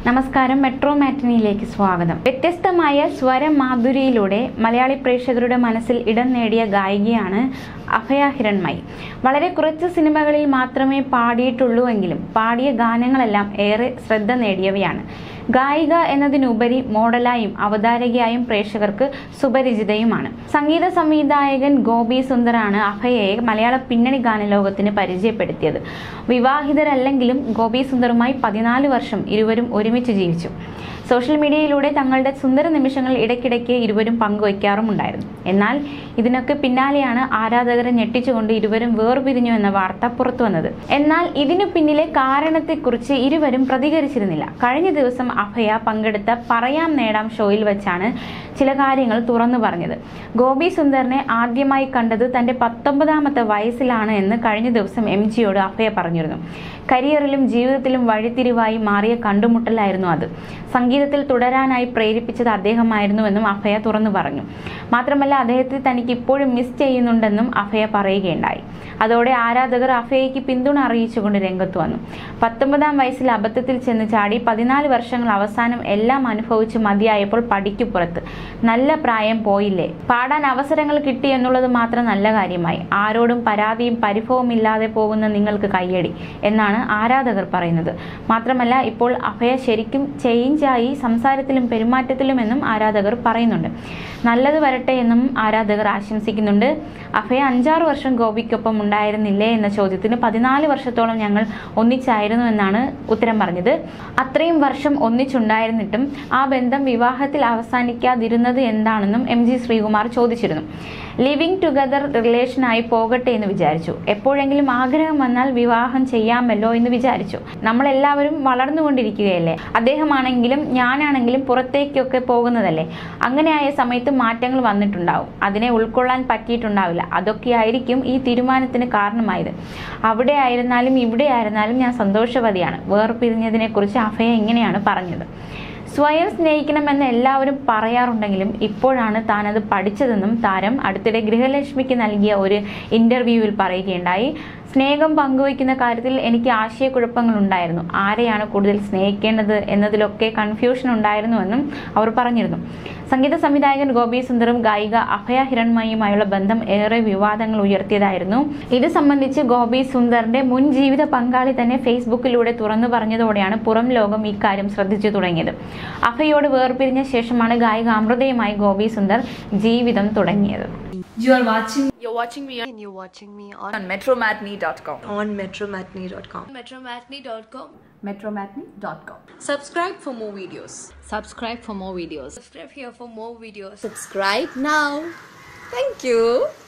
നമസ്കാരം മെട്രോ മാറ്റിനിയിലേക്ക് സ്വാഗതം വ്യത്യസ്തമായ സ്വരമാധുരിയിലൂടെ മലയാളി പ്രേക്ഷകരുടെ മനസ്സിൽ ഇടം നേടിയ ഗായികയാണ് അഭയ ഹിരൺമയി വളരെ കുറച്ച് സിനിമകളിൽ മാത്രമേ പാടിയിട്ടുള്ളൂ എങ്കിലും പാടിയ ഗാനങ്ങളെല്ലാം ഏറെ ശ്രദ്ധ നേടിയവയാണ് ഗായിക എന്നതിനുപരി മോഡലായും അവതാരകയായും പ്രേക്ഷകർക്ക് സുപരിചിതയുമാണ് സംഗീത സംവിധായകൻ ഗോപി സുന്ദറാണ് അഭയയെ മലയാള പിന്നണി ഗാനലോകത്തിന് പരിചയപ്പെടുത്തിയത് വിവാഹിതരല്ലെങ്കിലും ഗോപി സുന്ദറുമായി പതിനാല് വർഷം ഇരുവരും ഒരുമിച്ച് ജീവിച്ചു സോഷ്യൽ മീഡിയയിലൂടെ തങ്ങളുടെ സുന്ദര നിമിഷങ്ങൾ ഇടയ്ക്കിടയ്ക്ക് ഇരുവരും പങ്കുവയ്ക്കാറുമുണ്ടായിരുന്നു എന്നാൽ ഇതിനൊക്കെ പിന്നാലെയാണ് ആരാധകരെ ഞെട്ടിച്ചുകൊണ്ട് ഇരുവരും വേർപിരിഞ്ഞു എന്ന വാർത്ത പുറത്തു വന്നത് എന്നാൽ ഇതിനു പിന്നിലെ കാരണത്തെക്കുറിച്ച് ഇരുവരും പ്രതികരിച്ചിരുന്നില്ല കഴിഞ്ഞ ദിവസം അഭയ പങ്കെടുത്ത പറയാം നേടാം ഷോയിൽ വെച്ചാണ് ചില കാര്യങ്ങൾ തുറന്നു പറഞ്ഞത് ഗോപി സുന്ദറിനെ ആദ്യമായി കണ്ടത് തന്റെ പത്തൊമ്പതാമത്തെ വയസ്സിലാണ് എന്ന് കഴിഞ്ഞ ദിവസം എം ജിയോട് അഭയ പറഞ്ഞിരുന്നു കരിയറിലും ജീവിതത്തിലും വഴിത്തിരിവായി മാറിയ കണ്ടുമുട്ടലായിരുന്നു അത് സംഗീതത്തിൽ തുടരാനായി പ്രേരിപ്പിച്ചത് അദ്ദേഹമായിരുന്നുവെന്നും അഭയ തുറന്നു പറഞ്ഞു മാത്രമല്ല അദ്ദേഹത്തെ തനിക്ക് ഇപ്പോഴും മിസ് ചെയ്യുന്നുണ്ടെന്നും അഭയ പറയുകയുണ്ടായി അതോടെ ആരാധകർ അഭയയ്ക്ക് പിന്തുണ അറിയിച്ചുകൊണ്ട് രംഗത്ത് വന്നു പത്തൊമ്പതാം വയസ്സിൽ അബദ്ധത്തിൽ ചെന്ന് ചാടി പതിനാല് വർഷങ്ങൾ അവസാനം എല്ലാം അനുഭവിച്ച് മതിയായപ്പോൾ പടിക്കു പുറത്ത് നല്ല പ്രായം പോയില്ലേ പാടാൻ അവസരങ്ങൾ കിട്ടി എന്നുള്ളത് മാത്രം നല്ല കാര്യമായി ആരോടും പരാതിയും പരിഭവവും ഇല്ലാതെ പോകുന്ന നിങ്ങൾക്ക് കയ്യടി എന്നാണ് ആരാധകർ പറയുന്നത് മാത്രമല്ല ഇപ്പോൾ അഭയ ശരിക്കും ചേഞ്ചായി സംസാരത്തിലും പെരുമാറ്റത്തിലും എന്നും ആരാധകർ പറയുന്നുണ്ട് നല്ലത് വരട്ടെ എന്നും ആരാധകർ ആശംസിക്കുന്നുണ്ട് അഭയ അഞ്ചാറ് വർഷം ഗോപിക്കൊപ്പം ഉണ്ടായിരുന്നില്ലേ എന്ന ചോദ്യത്തിന് പതിനാല് വർഷത്തോളം ഞങ്ങൾ ഒന്നിച്ചായിരുന്നു എന്നാണ് ഉത്തരം പറഞ്ഞത് അത്രയും വർഷം ഒന്നിച്ചുണ്ടായിരുന്നിട്ടും ആ ബന്ധം വിവാഹത്തിൽ അവസാനിക്കാതിരുന്നത് എന്താണെന്നും എം ജി ശ്രീകുമാർ ചോദിച്ചിരുന്നു ലിവിങ് ടുഗദർ റിലേഷനായി പോകട്ടെ എന്ന് വിചാരിച്ചു എപ്പോഴെങ്കിലും ആഗ്രഹം വന്നാൽ വിവാഹം ചെയ്യാമല്ലോ എന്ന് വിചാരിച്ചു നമ്മളെല്ലാവരും വളർന്നുകൊണ്ടിരിക്കുകയല്ലേ അദ്ദേഹമാണെങ്കിലും ഞാനാണെങ്കിലും പുറത്തേക്കൊക്കെ പോകുന്നതല്ലേ അങ്ങനെയായ സമയത്ത് മാറ്റങ്ങൾ വന്നിട്ടുണ്ടാവും അതിനെ ഉൾക്കൊള്ളാൻ പറ്റിയിട്ടുണ്ടാവില്ല അതൊക്കെയായിരിക്കും ഈ തീരുമാനത്തിന് കാരണമായത് അവിടെ ആയിരുന്നാലും ഇവിടെ ആയിരുന്നാലും ഞാൻ സന്തോഷവതിയാണ് വേർപിരിഞ്ഞതിനെ കുറിച്ച് അഭയ ഇങ്ങനെയാണ് പറഞ്ഞത് സ്വയം സ്നേഹിക്കണമെന്ന് എല്ലാവരും പറയാറുണ്ടെങ്കിലും ഇപ്പോഴാണ് താനത് പഠിച്ചതെന്നും താരം അടുത്തിടെ ഗൃഹലക്ഷ്മിക്ക് നൽകിയ ഒരു ഇന്റർവ്യൂവിൽ പറയുകയുണ്ടായി സ്നേഹം പങ്കുവയ്ക്കുന്ന കാര്യത്തിൽ എനിക്ക് ആശയക്കുഴപ്പങ്ങൾ ഉണ്ടായിരുന്നു ആരെയാണ് കൂടുതൽ സ്നേഹിക്കേണ്ടത് എന്നതിലൊക്കെ കൺഫ്യൂഷൻ ഉണ്ടായിരുന്നുവെന്നും അവർ പറഞ്ഞിരുന്നു സംഗീത സംവിധായകൻ ഗോപി സുന്ദറും ഗായിക അഭയ ഹിരൺമയുമായുള്ള ബന്ധം ഏറെ വിവാദങ്ങൾ ഉയർത്തിയതായിരുന്നു ഇത് സംബന്ധിച്ച് ഗോപി സുന്ദറിന്റെ മുൻ ജീവിത പങ്കാളി തന്നെ ഫേസ്ബുക്കിലൂടെ തുറന്നു പറഞ്ഞതോടെയാണ് പുറം ലോകം ഇക്കാര്യം ശ്രദ്ധിച്ചു തുടങ്ങിയത് അഭയോട് വേർപിരിഞ്ഞ ശേഷമാണ് ഗായിക അമൃതയുമായി ഗോപി സുന്ദർ ജീവിതം തുടങ്ങിയത് You are watching You're watching me on, and you're watching me on, on metromatney.com. on metromatney.com. metromatney.com. Metromatney.com. Subscribe for more videos. Subscribe for more videos. Subscribe here for more videos. Subscribe now. Thank you.